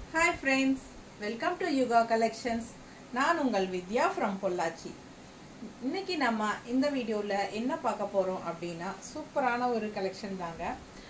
hi friends welcome to Yuga collections நான் உங்கள் வித்யா from Pollachi இன்னைக்கு நம்ம இந்த வீடியோவில் என்ன பார்க்க போகிறோம் அப்படின்னா சூப்பரான ஒரு கலெக்ஷன் தாங்க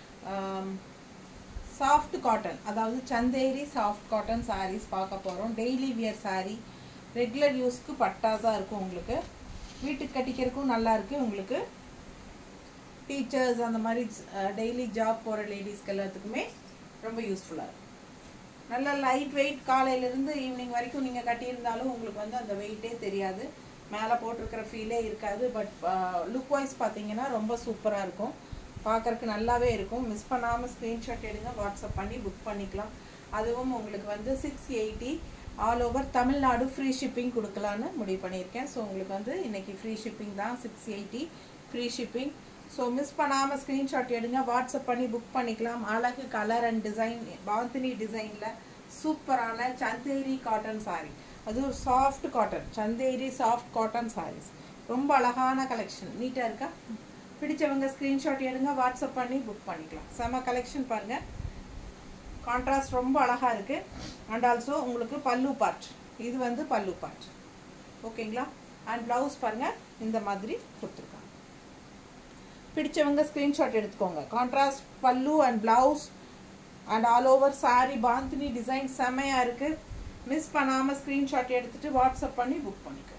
சாஃப்ட் காட்டன் அதாவது சந்தேரி சாஃப்ட் காட்டன் sarees பார்க்க போகிறோம் டெய்லி வியர் saree ரெகுலர் யூஸ்க்கு பட்டாஸாக இருக்கும் உங்களுக்கு வீட்டுக்கு கட்டிக்கிறதுக்கும் நல்லா இருக்கு உங்களுக்கு டீச்சர்ஸ் அந்த மாதிரி டெய்லி ஜாப் போகிற லேடிஸ்க்கு எல்லாத்துக்குமே ரொம்ப யூஸ்ஃபுல்லாக இருக்கும் நல்ல லைட் வெயிட் காலையிலேருந்து ஈவினிங் வரைக்கும் நீங்கள் கட்டியிருந்தாலும் உங்களுக்கு வந்து அந்த வெயிட்டே தெரியாது மேலே போட்டிருக்கிற ஃபீலே இருக்காது பட் லுக் வைஸ் பார்த்தீங்கன்னா ரொம்ப சூப்பராக இருக்கும் பார்க்கறக்கு நல்லாவே இருக்கும் மிஸ் பண்ணாமல் ஸ்க்ரீன்ஷாட் எடுங்க வாட்ஸ்அப் பண்ணி புக் பண்ணிக்கலாம் அதுவும் உங்களுக்கு வந்து six eighty all over Tamil Nadu free shipping கொடுக்கலான்னு முடிவு பண்ணியிருக்கேன் ஸோ உங்களுக்கு வந்து இன்னைக்கு ஃப்ரீ ஷிப்பிங் தான் six eighty free shipping so miss பண்ணாமல் ஸ்க்ரீன்ஷாட் எடுங்க வாட்ஸ்அப் பண்ணி புக் பண்ணிக்கலாம் அழகு கலர் அண்ட் டிசைன் பாந்தினி டிசைனில் சூப்பரான சந்தேரி காட்டன் saree அது ஒரு soft cotton Chanderi soft cotton sarees ரொம்ப அழகான கலெக்ஷன் நீட்டாக இருக்கா பிடிச்சவங்க ஸ்க்ரீன்ஷாட் எடுங்க வாட்ஸ்அப் பண்ணி புக் பண்ணிக்கலாம் செம கலெக்ஷன் பாருங்கள் கான்ட்ராஸ்ட் ரொம்ப அழகாக இருக்குது அண்ட் ஆல்சோ உங்களுக்கு பல்லு பார்ட் இது வந்து பல்லு பார்ட் ஓகேங்களா அண்ட் ப்ளவுஸ் பாருங்கள் இந்த மாதிரி கொடுத்துருக்காங்க பிடிச்சவங்க ஸ்க்ரீன்ஷாட் எடுத்துக்கோங்க contrast pallu and blouse and all over sari bandhani design செமையாக இருக்குது மிஸ் பண்ணாமல் ஸ்க்ரீன்ஷாட் எடுத்துட்டு வாட்ஸ்அப் பண்ணி புக் பண்ணிக்கோங்க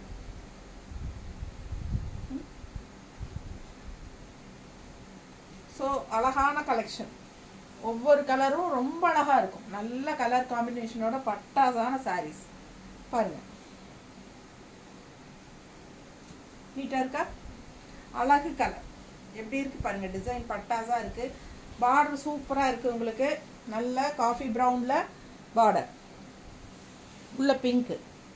ஸோ அழகான கலெக்ஷன் ஒவ்வொரு கலரும் ரொம்ப அழகாக இருக்கும் நல்ல கலர் காம்பினேஷனோட பட்டாசான சாரீஸ் பாருங்கள் நீட்டாக இருக்கா அழகு கலர் எப்படி இருக்கு பாருங்க டிசைன் பட்டாசா இருக்கு பார்டர் சூப்பரா இருக்கு உங்களுக்கு நல்ல காஃபி ப்ரௌன்ல பார்டர் உள்ள பிங்க்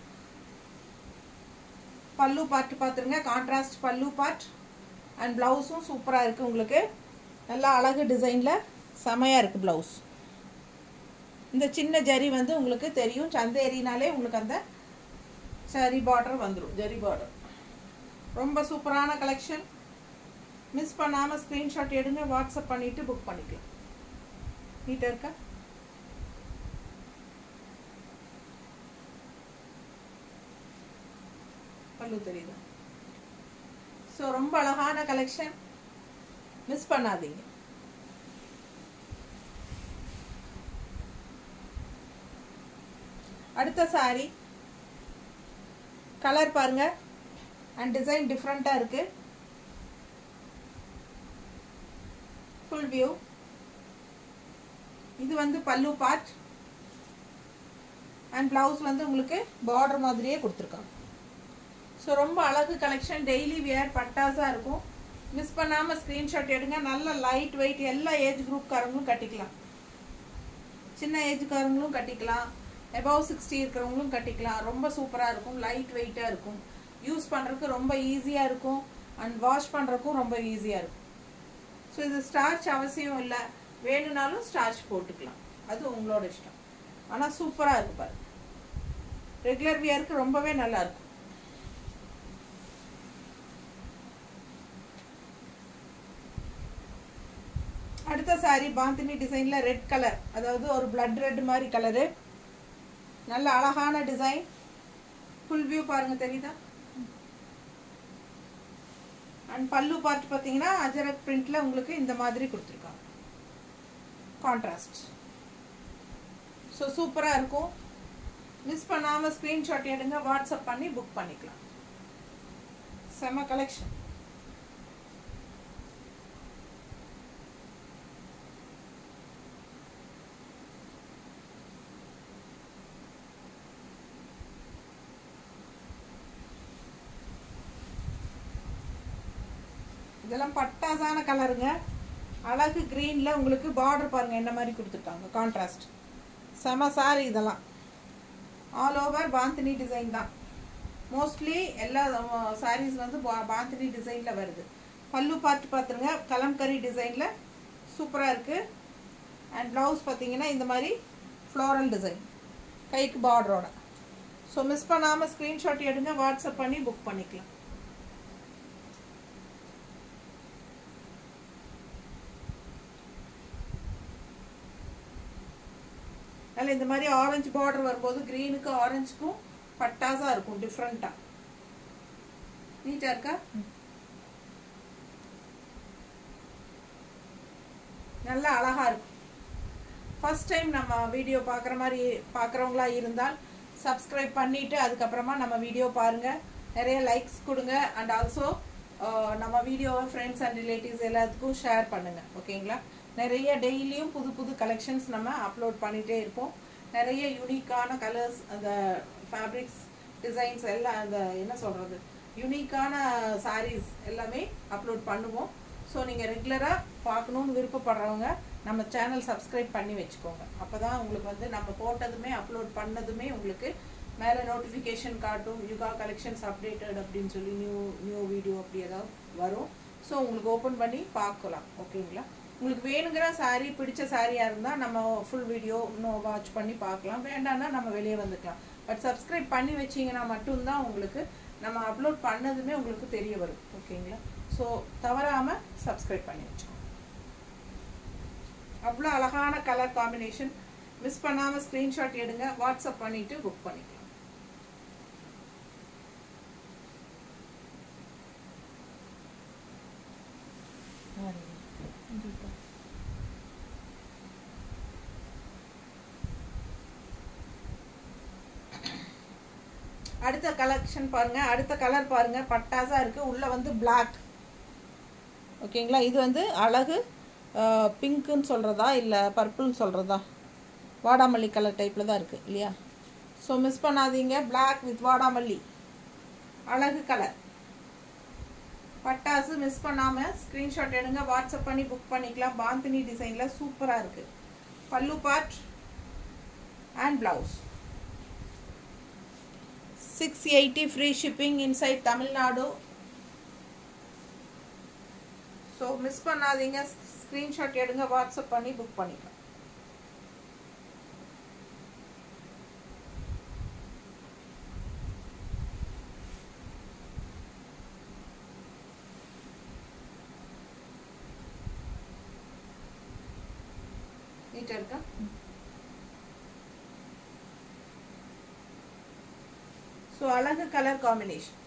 பல்லு பார்ட் பார்த்துருங்க கான்ட்ராஸ்ட் பல்லு பார்ட் அண்ட் பிளவுஸும் சூப்பரா இருக்கு உங்களுக்கு நல்லா அழகு டிசைன்ல செமையா இருக்கு பிளவுஸ் இந்த சின்ன ஜரி வந்து உங்களுக்கு தெரியும் சந்தேரினாலே உங்களுக்கு அந்த சரி பார்டர் வந்துடும் ஜரி பார்டர் ரொம்ப சூப்பரான கலெக்ஷன் மிஸ் பண்ணாமல் ஸ்க்ரீன்ஷாட் எடுங்க வாட்ஸ்அப் பண்ணிவிட்டு புக் பண்ணிக்கலாம் நீட்டாக இருக்கா பல்லு தெரியுதா ஸோ ரொம்ப அழகான கலெக்ஷன் மிஸ் பண்ணாதீங்க அடுத்த சாரி கலர் பாருங்க அண்ட் டிசைன் டிஃப்ரெண்ட்டாக இருக்குது ஃபுல் வியூ இது வந்து பல்லு பார்ட் அண்ட் பிளவுஸ் வந்து உங்களுக்கு பார்டர் மாதிரியே கொடுத்துருக்காங்க ஸோ ரொம்ப அழகு கலெக்ஷன் டெய்லி வியர் பட்டாஸாக இருக்கும் மிஸ் பண்ணாமல் ஸ்க்ரீன்ஷாட் எடுங்க நல்ல லைட் வெயிட் எல்லா ஏஜ் குரூப்காரங்களும் கட்டிக்கலாம் சின்ன ஏஜ்காரங்களும் கட்டிக்கலாம் எபவ் சிக்ஸ்டி இருக்கிறவங்களும் கட்டிக்கலாம் ரொம்ப சூப்பராக இருக்கும் லைட் வெயிட்டாக இருக்கும் யூஸ் பண்ணுறதுக்கு ரொம்ப ஈஸியாக இருக்கும் அண்ட் வாஷ் பண்ணுறதுக்கும் ரொம்ப ஈஸியாக இருக்கும் ஸோ இது ஸ்டார்ச் அவசியம் இல்லை வேணும்னாலும் ஸ்டார்ச் போட்டுக்கலாம் அது உங்களோட இஷ்டம் ஆனால் சூப்பராக இருக்கு பாரு ரெகுலர் வியருக்கு ரொம்பவே நல்லா இருக்கும் அடுத்த சாரி பாந்தினி டிசைனில் ரெட் கலர் அதாவது ஒரு பிளட் ரெட் மாதிரி கலரு நல்ல அழகான டிசைன் ஃபுல் வியூ பாருங்க தெரியுதா அண்ட் பல்லு பார்ட் பார்த்தீங்கன்னா அஜரக் பிரிண்ட்ல உங்களுக்கு இந்த மாதிரி கொடுத்துருக்காங்க கான்ட்ராஸ்ட் ஸோ சூப்பராக இருக்கும் மிஸ் பண்ணாமல் ஸ்க்ரீன்ஷாட் எடுங்க வாட்ஸ்அப் பண்ணி புக் பண்ணிக்கலாம் செம கலெக்ஷன் இதெல்லாம் பட்டாசான கலருங்க அழகு க்ரீனில் உங்களுக்கு பார்டர் பாருங்கள் என்ன மாதிரி கொடுத்துருக்காங்க கான்ட்ராஸ்ட் செம சாரி இதெல்லாம் ஆல் ஓவர் பாந்தினி டிசைன் தான் மோஸ்ட்லி எல்லா சாரீஸ் வந்து பாந்தினி டிசைனில் வருது பல்லு பார்த்து பார்த்துருங்க கலம்கரி டிசைனில் சூப்பராக இருக்குது அண்ட் ப்ளவுஸ் பார்த்தீங்கன்னா இந்த மாதிரி ஃப்ளோரல் டிசைன் கைக்கு பார்டரோட ஸோ மிஸ் பண்ணாமல் ஸ்க்ரீன்ஷாட் எடுங்க வாட்ஸ்அப் பண்ணி புக் பண்ணிக்கலாம் அதனால இந்த மாதிரி ஆரஞ்சு பார்டர் வரும்போது க்ரீனுக்கு ஆரஞ்சுக்கும் பட்டாஸா இருக்கும் டிஃப்ரெண்டா நீட்டா இருக்கா நல்லா அழகா இருக்கும் ஃபர்ஸ்ட் டைம் நம்ம வீடியோ பார்க்குற மாதிரி பார்க்குறவங்களா இருந்தால் சப்ஸ்கிரைப் பண்ணிட்டு அதுக்கப்புறமா நம்ம வீடியோ பாருங்க நிறைய லைக்ஸ் கொடுங்க அண்ட் ஆல்சோ நம்ம வீடியோவை ஃப்ரெண்ட்ஸ் அண்ட் ரிலேட்டிவ்ஸ் எல்லாத்துக்கும் ஷேர் பண்ணுங்க ஓகேங்களா நிறைய டெய்லியும் புது புது கலெக்ஷன்ஸ் நம்ம அப்லோட் பண்ணிட்டே இருப்போம் நிறைய யூனிக்கான கலர்ஸ் அந்த ஃபேப்ரிக்ஸ் டிசைன்ஸ் எல்லாம் அந்த என்ன சொல்றது யூனிக்கான சாரீஸ் எல்லாமே அப்லோட் பண்ணுவோம் ஸோ நீங்கள் ரெகுலராக பார்க்கணுன்னு விருப்பப்படுறவங்க நம்ம சேனல் சப்ஸ்கிரைப் பண்ணி வச்சுக்கோங்க அப்போ தான் உங்களுக்கு வந்து நம்ம போட்டதுமே அப்லோட் பண்ணதுமே உங்களுக்கு மேலே நோட்டிஃபிகேஷன் காட்டும் யுகா கலெக்ஷன்ஸ் அப்டேட்டட் அப்படின்னு சொல்லி நியூ நியூ வீடியோ அப்படி ஏதாவது வரும் ஸோ உங்களுக்கு ஓப்பன் பண்ணி பார்க்கலாம் ஓகேங்களா உங்களுக்கு வேணுங்கிற saree பிடிச்ச சாரியாக இருந்தால் நம்ம ஃபுல் வீடியோ இன்னும் வாட்ச் பண்ணி பார்க்கலாம் வேண்டாம்னா நம்ம வெளியே வந்துக்கலாம் பட் சப்ஸ்கிரைப் பண்ணி வச்சீங்கன்னா மட்டும்தான் உங்களுக்கு நம்ம அப்லோட் பண்ணதுமே உங்களுக்கு தெரிய வரும் ஓகேங்களா ஸோ தவறாமல் சப்ஸ்கிரைப் பண்ணி வச்சுக்கோங்க அவ்வளோ அழகான கலர் காம்பினேஷன் மிஸ் பண்ணாமல் ஸ்க்ரீன்ஷாட் எடுங்க வாட்ஸ்அப் பண்ணிட்டு புக் பண்ணிக்கலாம் அடுத்த கலெக்ஷன் பாருங்க அடுத்த கலர் பாருங்க பட்டாசா இருக்கு உள்ள வந்து பிளாக் ஓகேங்களா இது வந்து அழகு பிங்க்குன்னு சொல்கிறதா இல்லை பர்பிள்னு சொல்கிறதா வாடாமல்லி கலர் டைப்பில் தான் இருக்குது இல்லையா ஸோ மிஸ் பண்ணாதீங்க Black வித் வாடாமல்லி அழகு கலர் பட்டாசு மிஸ் பண்ணாமல் ஸ்க்ரீன்ஷாட் எடுங்க வாட்ஸ்அப் பண்ணி புக் பண்ணிக்கலாம் பாந்தினி டிசைனில் சூப்பராக இருக்குது pallu part and blouse six eighty free shipping inside Tamil Nadu so miss பண்ணாதீங்க ஸ்க்ரீன்ஷாட் எடுங்க வாட்ஸ்அப் பண்ணி புக் பண்ணிக்கலாம் நீட்டாக இருக்கா ஸோ அழகு கலர் காம்பினேஷன்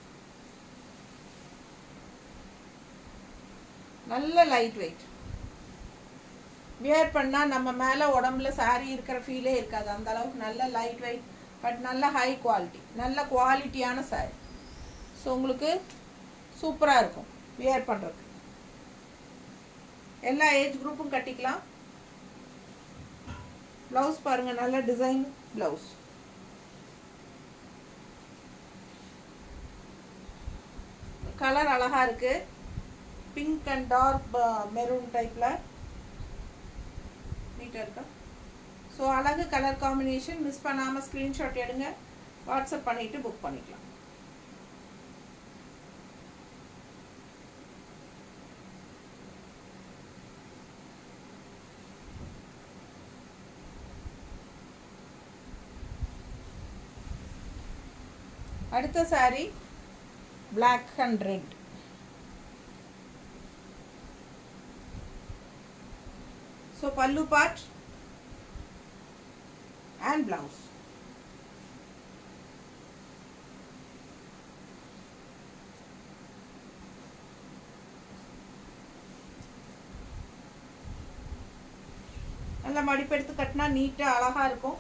நல்ல லைட் வெயிட் வியர் பண்ணால் நம்ம மேலே உடம்புல saree இருக்கிற ஃபீலே இருக்காது அந்த அளவுக்கு நல்ல லைட் வெயிட் பட் நல்ல ஹை குவாலிட்டி நல்ல குவாலிட்டியான saree ஸோ உங்களுக்கு சூப்பராக இருக்கும் வியர் பண்ணுறதுக்கு எல்லா ஏஜ் குரூப்பும் கட்டிக்கலாம் ப்ளவுஸ் பாருங்க நல்ல டிசைன் ப்ளவுஸ் கலர் அழகா இருக்கு பிங்க் அண்ட் டார்க் மெரூன் டைப்ல நீட்டா இருக்கா ஸோ அழகு கலர் காம்பினேஷன் மிஸ் பண்ணாம ஸ்கிரீன்ஷாட் எடுங்க வாட்ஸ்அப் பண்ணிட்டு புக் பண்ணிக்கலாம் அடுத்த saree black and red so pallu part and blouse நல்லா மடிப்பெடுத்து கட்டினா நீட்டா அழகா இருக்கும்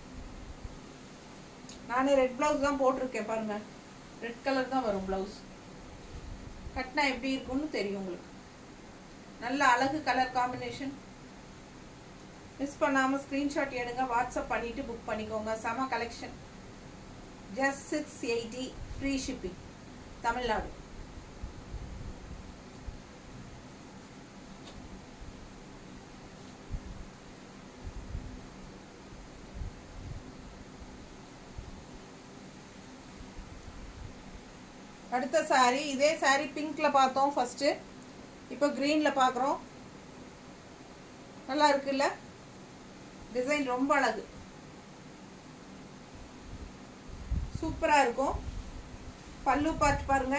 நானே ரெட் பிளவுஸ் தான் போட்டிருக்கேன் பாருங்க ரெட் கலர் தான் வரும் பிளவுஸ் கட்டினா எப்படி இருக்கும்னு தெரியும் உங்களுக்கு நல்ல அழகு கலர் காம்பினேஷன் மிஸ் பண்ணாமல் ஸ்க்ரீன்ஷாட் எடுங்க வாட்ஸ்அப் பண்ணிட்டு புக் பண்ணிக்கோங்க செம collection just six eighty free shipping Tamil Nadu அடுத்த saree இதே saree பிங்க்ல பார்த்தோம் ஃபர்ஸ்ட் இப்போ கிரீன்ல பார்க்குறோம் நல்லா இருக்குல்ல டிசைன் ரொம்ப அழகு சூப்பரா இருக்கும் பல்லு பார்ட் பாருங்க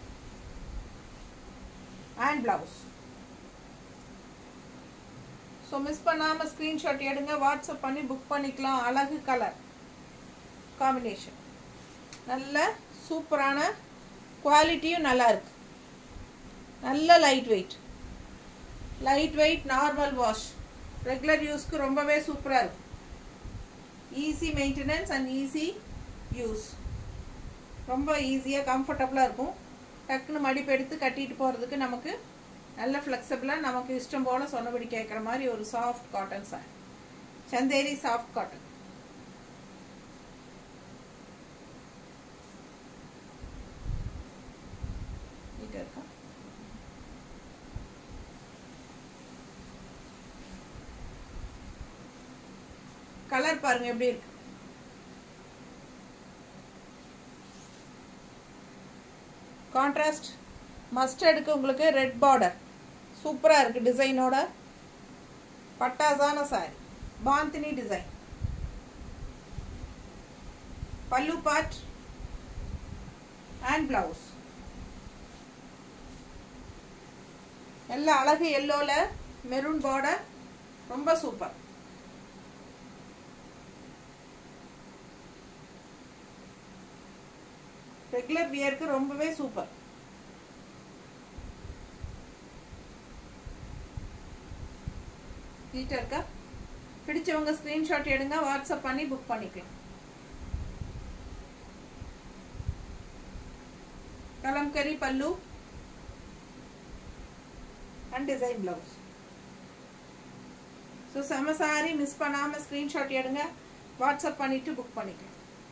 and blouse so so miss பண்ணாமல் ஸ்க்ரீன்ஷாட் எடுங்க வாட்ஸ்அப் பண்ணி புக் பண்ணிக்கலாம் அழகு கலர் காம்பினேஷன் நல்ல சூப்பரான குவாலிட்டியும் நல்லா இருக்கு நல்ல light weight light weight normal wash regular யூஸ்க்கு ரொம்பவே சூப்பராக இருக்கும் easy maintenance and easy use ரொம்ப ஈஸியாக கம்ஃபர்டபுளாக இருக்கும் டக்குன்னு மடிப்பு எடுத்து கட்டிட்டு போகிறதுக்கு நமக்கு நல்ல ஃப்ளெக்சிபிளாக நமக்கு இஷ்டம் போல் சொன்னபடி கேட்குற மாதிரி ஒரு soft cotton sari Chanderi soft cotton நீட்டாக இருக்கா கலர் பாருங்க எப்படி இருக்கு கான்ட்ராஸ்ட் மஸ்டர்டுக்கு உங்களுக்கு ரெட் பார்டர் சூப்பராக இருக்குது டிசைனோட பட்டாசான sari bandhani design pallu part and blouse எல்லாம் அழகு எல்லோவில் மெரூன் பார்டர் ரொம்ப சூப்பர் ரெகுலர் வியருக்கு ரொம்பவே சூப்பர் நீட்டாக இருக்கா பிடிச்சவங்க ஸ்க்ரீன்ஷாட் எடுங்க வாட்ஸ்அப் பண்ணி புக் பண்ணிக்கலாம் Kalamkari pallu and design blouse so செம சாரி மிஸ் பண்ணாமல் ஸ்க்ரீன்ஷாட் எடுங்க வாட்ஸ்அப் பண்ணிட்டு புக் பண்ணிக்கலாம்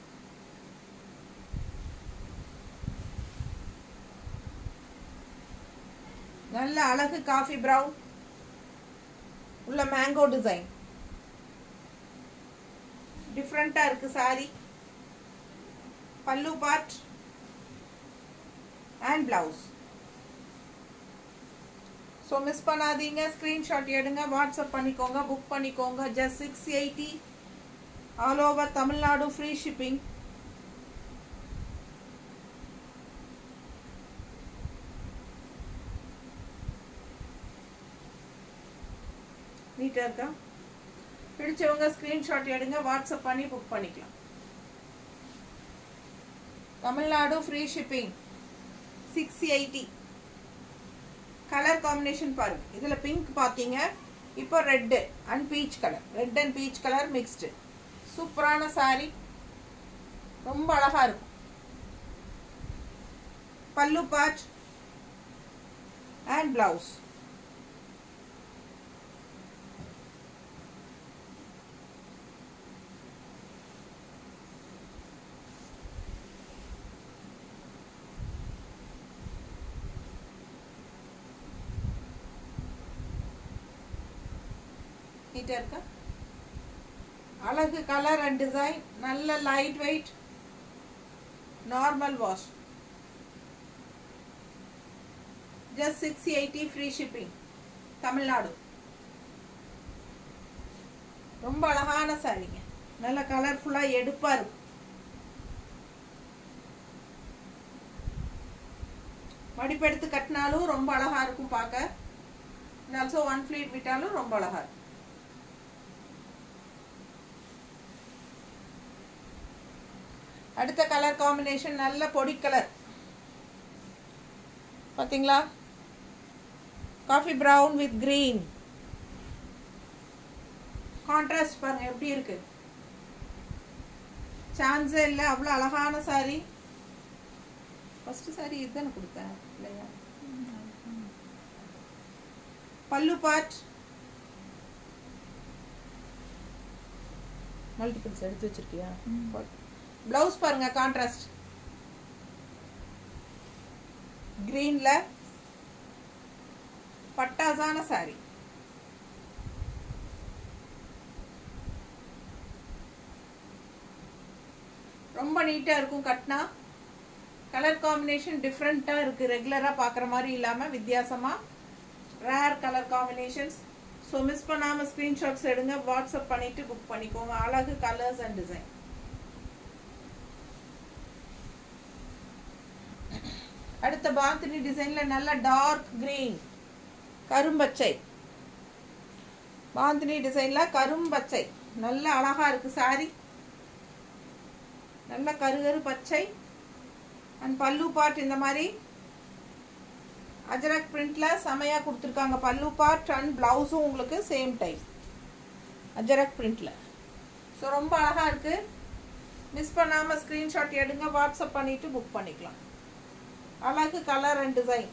நல்ல அழகு காஃபி ப்ரௌன் உள்ள மேங்கோ டிசைன் டிஃப்ரெண்ட்டாக இருக்கு sari pallu part and blouse so miss பண்ணாதீங்க ஸ்க்ரீன்ஷாட் எடுங்க வாட்ஸ்அப் பண்ணிக்கோங்க புக் பண்ணிக்கோங்க just six eighty all over Tamil Nadu free shipping நீட்டாக இருக்கா பிடிச்சவங்க ஸ்க்ரீன்ஷாட் எடுங்க வாட்ஸ்அப் பண்ணி புக் பண்ணிக்கலாம் Tamil Nadu free shipping six eighty colour combination பாருங்க இதில் பிங்க் பார்த்தீங்க இப்போ red and peach colour red and peach colour mixed சூப்பரான சாரி ரொம்ப அழகாக இருக்கும் பல்லு பாட் அண்ட் பிளவுஸ் நீட்டாக இருக்கா அழகு கலர் அண்ட் டிசைன் நல்ல light weight normal wash just six eighty free shipping Tamil Nadu ரொம்ப அழகான சாரிங்க நல்ல கலர்ஃபுல்லாக எடுப்பாக இருக்கும் மடிப்பெடுத்து கட்டினாலும் ரொம்ப அழகாக இருக்கும் பார்க்க ஆல்சோ ஒன் ஃப்ளீட் விட்டாலும் ரொம்ப அழகாக இருக்கும் அடுத்த கலர் காம்பினேஷன் நல்ல பொடி கலர் பார்த்தீங்களா coffee brown with green contrast பாருங்க எப்படி இருக்கு சான்ஸே இல்லை அவ்வளோ அழகான சாரி ஃபர்ஸ்ட் சாரி இதுதானே கொடுத்தேன் இல்லையா பல்லு பார்ட் மல்டிபிள்ஸ் எடுத்து வச்சிருக்கியா பிளவுஸ் பாருங்க கான்ட்ராஸ்ட் கிரீன்ல பட்டாசான சாரி ரொம்ப நீட்டா இருக்கும் கட்னா கலர் காம்பினேஷன் டிஃப்ரெண்டா இருக்கு ரெகுலரா பாக்குற மாதிரி இல்லாம வித்தியாசமா rare colour combinations so miss பண்ணாம ஸ்கிரீன்ஷாட்ஸ் எடுங்க வாட்ஸ்அப் பண்ணிட்டு புக் பண்ணிக்கோங்க அழகு கலர்ஸ் அண்ட் டிசைன் அடுத்த பாந்தினி டிசைன்ல நல்ல டார்க் கிரீன் கரும்பச்சை பாந்தினி டிசைனில் கரும்பச்சை நல்ல அழகா இருக்கு சாரி நல்ல கருகரு பச்சை அண்ட் பல்லு பார்ட் இந்த மாதிரி அஜரக் பிரிண்ட்ல செமையா கொடுத்துருக்காங்க பல்லு பார்ட் அண்ட் பிளவுஸும் உங்களுக்கு சேம் டைப் அஜரக் பிரிண்ட்ல ஸோ ரொம்ப அழகா இருக்கு மிஸ் பண்ணாம ஸ்கிரீன்ஷாட் எடுங்க வாட்ஸ்அப் பண்ணிட்டு புக் பண்ணிக்கலாம் அழகு கலர் அண்ட் டிசைன்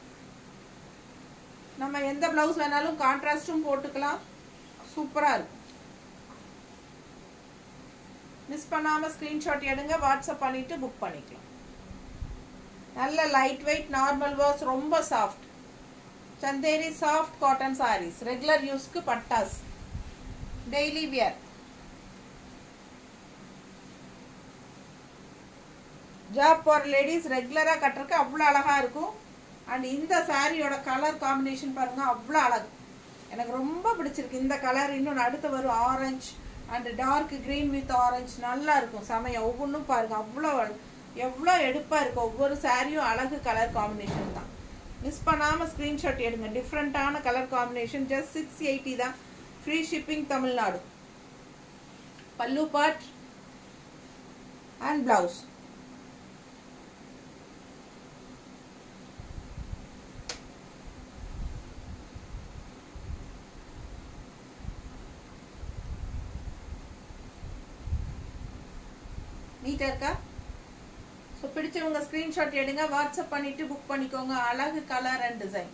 நம்ம எந்த பிளவுஸ் வேணாலும் கான்ட்ராஸ்டும் போட்டுக்கலாம் சூப்பரா இருக்கும் மிஸ் பண்ணாம ஸ்கிரீன்ஷாட் எடுங்க வாட்ஸ்அப் பண்ணிட்டு புக் பண்ணிக்கலாம் நல்ல லைட் வெயிட் நார்மல் வாஷ் ரொம்ப soft Chanderi soft cotton sarees regular யூஸ்க்கு பட்டாஸ் டெய்லி வியர் ஜாப் போகிற லேடிஸ் ரெகுலராக கட்டுறதுக்கு அவ்வளோ அழகாக இருக்கும் அண்ட் இந்த சாரியோட கலர் காம்பினேஷன் பாருங்க அவ்வளோ அழகு எனக்கு ரொம்ப பிடிச்சிருக்கு இந்த கலர் இன்னொன்று அடுத்து வரும் orange and dark green with orange நல்லா இருக்கும் செமையா ஒவ்வொன்றும் பாருங்க அவ்வளோ எவ்வளோ எடுப்பாக இருக்கும் ஒவ்வொரு சாரியும் அழகு கலர் காம்பினேஷன் தான் மிஸ் பண்ணாமல் ஸ்க்ரீன்ஷாட் எடுங்க டிஃப்ரெண்ட்டான colour combination just six eighty தான் free shipping Tamil Nadu pallu part and blouse நீட்டாக இருக்கா ஸோ பிடிச்சவங்க ஸ்க்ரீன்ஷாட் எடுங்க வாட்ஸ்அப் பண்ணிட்டு புக் பண்ணிக்கோங்க அழகு கலர் அண்ட் டிசைன்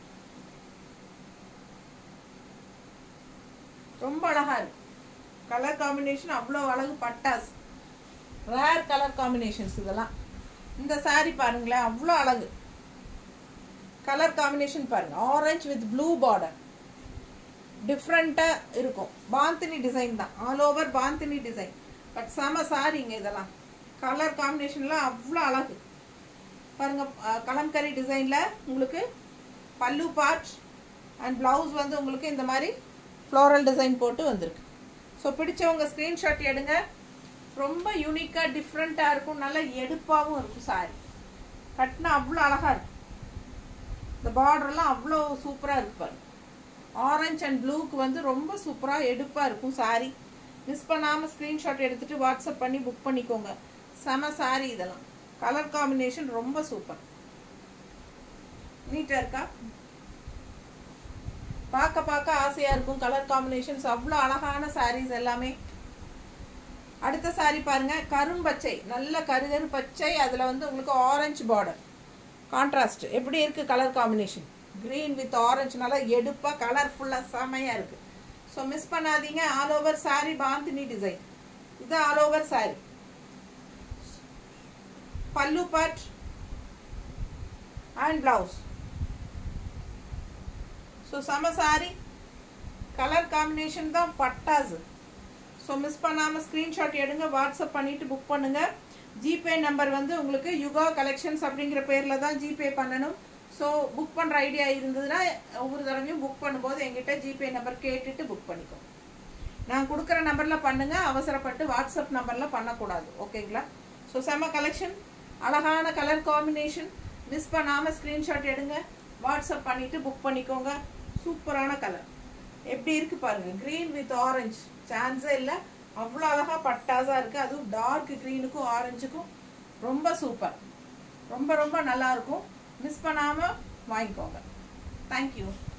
ரொம்ப அழகா இருக்கு கலர் காம்பினேஷன் அவ்வளோ அழகு பட்டாஸ் ரேர் கலர் காம்பினேஷன்ஸ் இதெல்லாம் இந்த saree பாருங்களேன் அவ்வளோ அழகு கலர் காம்பினேஷன் பாருங்க ஆரஞ்சு வித் ப்ளூ பார்டர் டிஃப்ரெண்ட்டாக இருக்கும் பாந்தினி டிசைன் தான் all over bandhani design but செம சாரிங்க இதெல்லாம் கலர் காம்பினேஷன்லாம் அவ்வளோ அழகு பாருங்க அஹ், கலம்கரி டிசைனில் உங்களுக்கு பல்லு பார்ட் அண்ட் ப்ளவுஸ் வந்து உங்களுக்கு இந்த மாதிரி ஃப்ளோரல் டிசைன் போட்டு வந்திருக்கு ஸோ பிடிச்சவங்க ஸ்க்ரீன்ஷாட் எடுங்க ரொம்ப யூனிக்காக டிஃப்ரெண்ட்டாக இருக்கும் நல்ல எடுப்பாகவும் இருக்கும் சாரி கட்டினா அவ்வளோ அழகாக இருக்கும் இந்த பார்டர்லாம் அவ்வளோ சூப்பராக இருக்கு பாருங்க ஆரஞ்ச் அண்ட் ப்ளூக்கு வந்து ரொம்ப சூப்பராக எடுப்பாக இருக்கும் சாரி மிஸ் பண்ணாமல் ஸ்க்ரீன்ஷாட் எடுத்துட்டு வாட்ஸ்அப் பண்ணி புக் பண்ணிக்கோங்க செம சாரி இதெல்லாம் கலர் காம்பினேஷன் ரொம்ப சூப்பர் நீட்டாக இருக்கா பார்க்க பார்க்க ஆசையாக இருக்கும் கலர் காம்பினேஷன்ஸ் அவ்வளோ அழகான சாரீஸ் எல்லாமே அடுத்த saree பாருங்க கரும்பச்சை நல்ல கருகரு பச்சை அதில் வந்து உங்களுக்கு ஆரஞ்சு பார்டர் கான்ட்ராஸ்ட் எப்படி இருக்கு colour combination green with orange நல்லா எடுப்பாக கலர்ஃபுல்லாக செமையாக இருக்கு ஸோ மிஸ் பண்ணாதீங்க all over saree bandhani design இது all over saree pallu part and blouse so செம saree கலர் காம்பினேஷன் தான் பட்டாசு ஸோ மிஸ் பண்ணாமல் ஸ்க்ரீன்ஷாட் எடுங்க வாட்ஸ்அப் பண்ணிட்டு புக் பண்ணுங்க ஜிபே நம்பர் வந்து உங்களுக்கு யுகா கலெக்ஷன்ஸ் அப்படிங்கிற பேரில் தான் ஜிபே பண்ணணும் ஸோ புக் பண்ணுற ஐடியா இருந்ததுன்னா ஒவ்வொரு தடவையும் புக் பண்ணும்போது எங்கிட்ட ஜிபே நம்பர் கேட்டுட்டு புக் பண்ணிக்கோ நான் கொடுக்குற நம்பரில் பண்ணுங்க அவசரப்பட்டு வாட்ஸ்அப் நம்பரில் பண்ணக்கூடாது ஓகேங்களா ஸோ செம்ம கலெக்ஷன் அழகான கலர் காம்பினேஷன் மிஸ் பண்ணாமல் ஸ்க்ரீன்ஷாட் எடுங்க வாட்ஸ்அப் பண்ணிட்டு புக் பண்ணிக்கோங்க சூப்பரான கலர் எப்படி இருக்கு பாருங்க க்ரீன் வித் ஆரஞ்சு சான்ஸே இல்லை அவ்வளோ அழகா பட்டாஸா இருக்கு அதுவும் டார்க் க்ரீனுக்கும் ஆரஞ்சுக்கும் ரொம்ப சூப்பர் ரொம்ப ரொம்ப நல்லா இருக்கும் மிஸ் பண்ணாம வாங்கிக்கோங்க தேங்க்யூ